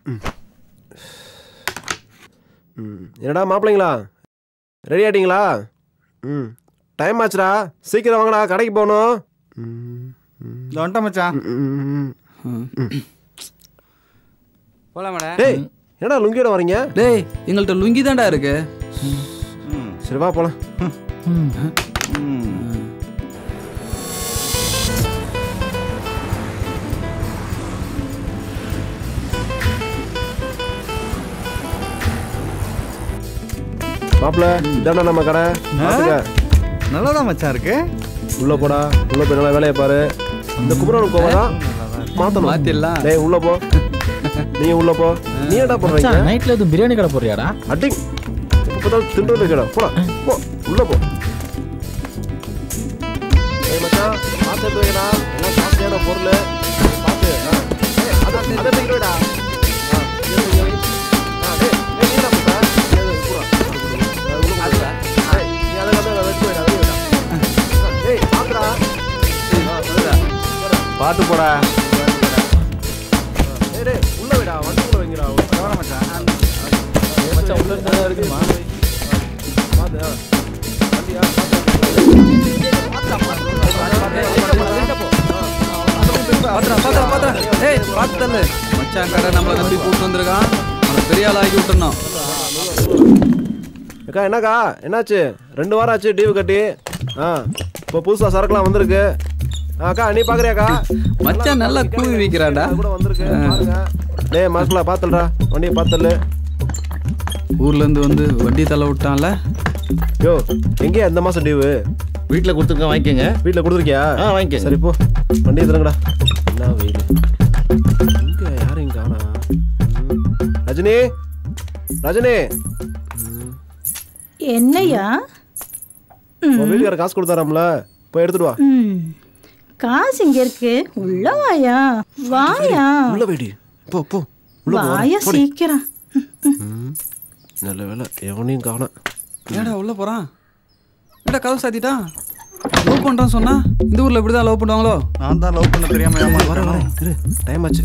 ம் என்னடா மாப்பிள்ளைங்களா ரெடி ஆயிட்டீங்களா ம் டைம் ஆச்சுடா சீக்கிரம் வாங்கடா கடைக்கு போகணும் ம், இந்த வந்துட்டேன் மச்சான் ம், ம். போலாமாடா டேய் என்னடா லுங்கியோட வரீங்க டேய் எங்கள்கிட்ட லுங்கி தான்டா இருக்கு சரி வா போலாம் மாப்பிள்ள இதாண்டா நம்ம கடை பார்த்துக்க நல்லாதான் மச்சான் இருக்கு உள்ள போடா உள்ள போய் நல்லா வேலையை பாரு இந்த குமரன் கோவா மாத்தணும் மாத்திடலாம் டேய் உள்ள போ நீ உள்ள போ நீ என்ன பண்றீங்க நைட்ல எதுவும் பிரியாணி கடை போறியாடா அட்டிங் எப்ப பார்த்தாலும் திண்டு இருக்கடா போடா போ உள்ள போ ஏய் மச்சான் பார்த்து எடுத்து வைக்கடா எல்லாம் காஸ்ட்லியான பொருள் பார்த்து ஆ. ஏய், அதை அதை எடுத்துக்கிட்டு வைடா ஆ, இதை எடுத்துக்கிட்டு வை. ஆ, டேய், டேய், நீ என்ன பண்ற? ஏய், ஏய், பூரா. ஆ, உள்ள போ. ஏய், நீ அதை அதை அதை எடுத்து வைடா, வெளிய வைடா. ஆ, டேய், பாத்துடா. ஆ, சொல்லுடா. பார்த்து போடா டேய், டேய், உள்ள வைடா வண்டி உள்ள வைங்கடா மச்சான் உள்ள இருந்தா இருக்குமா பாத்து ஆ. வண்டியா பாத்து பாத்துறா பாத்துறா பாத்துறா ஏய் பார்த்து தள்ளு மச்சான் கடை நம்மளை நம்பி கூட்டு வந்திருக்கான் அவனை பெரிய ஆள் ஆக்கி விட்டுறணும் அக்கா என்னக்கா என்னாச்சு ரெண்டு வாரம் ஆச்சு டிவி கட்டி ஆ இப்போ புதுசாக சரக்குலாம் வந்திருக்கு ஆ, அக்கா நீ பார்க்குறியாக்கா மச்சான் நல்லா கூவி வைக்கிறான்டா கூட வந்திருக்கு பாருங்க டேய் மாஸ்டர்ல பார்த்துடுறா வண்டியை பார்த்துடல ஊர்ல இருந்து வந்து வண்டி தள்ள விட்டான்ல யோ எங்கேயா இந்த மாதம் டிவு வீட்டில் கொடுத்துருங்க வாங்கிக்கோங்க வீட்டில் கொடுத்துருக்கியா ஆ வாங்கிக்கோங்க சரி போ வண்டியை தருங்கடா என்ன வெயில் இங்கே யாரையும் காணா ம். ரஜினி ரஜினி என்னையா உன் வீட்டுக்கார காசு கொடுத்தாராம்ல போய் எடுத்துட்டு வா ம் காசு இங்க இருக்கு உள்ள வாயா வாயா உள்ள போயிடு போ போ உள்ள போ வாயா சீக்கிரம் ம். நல்ல வேலை எவனையும் காணோம் ஏடா உள்ள போறான் ஏடா கதவு சாத்திட்டான் லவ் பண்றான்னு சொன்னா இந்த ஊர்ல இப்படிதான் லவ் பண்ணுவாங்களோ நான் தான் லவ் பண்ண தெரியாம ஏமா வர வர இரு டைம் ஆச்சு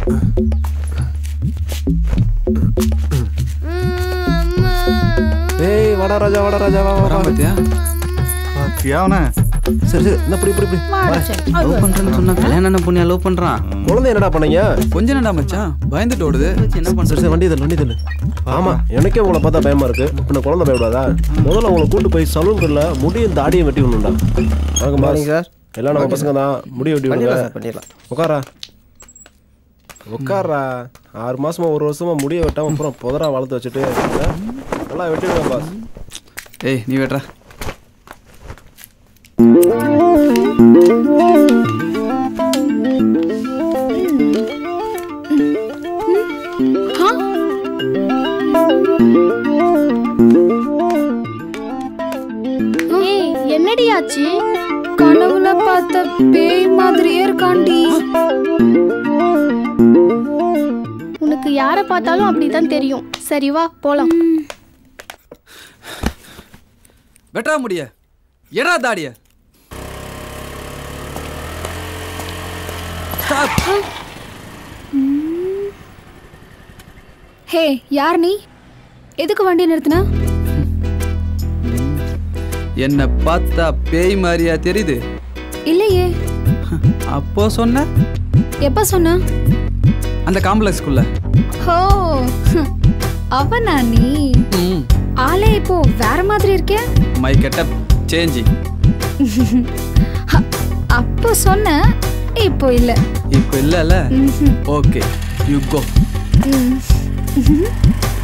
ஏய் வாடா ராஜா வாடா ராஜா வா வா வா வரான் பாத்தியா பாத்தியா அவனை சரி சரி இந்த இப்படி இப்படி இப்படி வாடா சரி லவ் பண்றேன்னு சொன்னா கல்யாணம் என்ன பொண்ணியா லவ் பண்றான் குழந்தை என்னடா பண்ணீங்க கொஞ்ச நேரம்டா மச்சான் பயந்துட்டு ஓடுது என்ன சரி பண்றது சரி வண்டி தள்ளு வண்டி தள்ளு ஆமா எனக்கே உங்களை பார்த்தா பயமா இருக்கு பின்ன குழந்தை பயப்படாதா முதல்ல உங்களை கூட்டு போய் சலூன்குள்ள முடியும் தாடியும் வெட்டி விடணும்டா வணக்கம் பாருங்க சார் எல்லாம் நம்ம பசங்க தான் முடி வெட்டி விடுங்க பண்ணிடலாம் உட்காரா உட்காரா ஆறு மாசமா ஒரு வருஷமா முடிய வெட்டாம அப்புறம் புதரா வளர்த்து வச்சுட்டு ஆ? நல்லா வெட்டி விடுங்க பாஸ் ஏய் நீ வெட்றா ஏய் என்னடி ஆச்சு கனவுல பார்த்த பேய் மாதிரியே இருக்காண்டி உனக்கு யாரை பார்த்தாலும் அப்படிதான் தெரியும் சரி வா போலாம் வெட்றா முடிய எடா தாடிய ஸ்டாப் ஹே யார் நீ எதுக்கு வண்டி நிறுத்தின என்ன பார்த்தா பேய் மாதிரியா தெரியுது இல்லையே அப்போ சொன்ன எப்ப சொன்ன அந்த காம்ப்ளெக்ஸ்க்குள்ள ஹோ அவனா நீ ம் ஆளே இப்போ வேற மாதிரி இருக்கே மை கெட்டப் சேஞ்சி ஹ, அப்போ சொன்ன இப்போ இல்ல இப்போ இல்லைல்ல ம்ஹும். ஓகே யூ கோ ம்.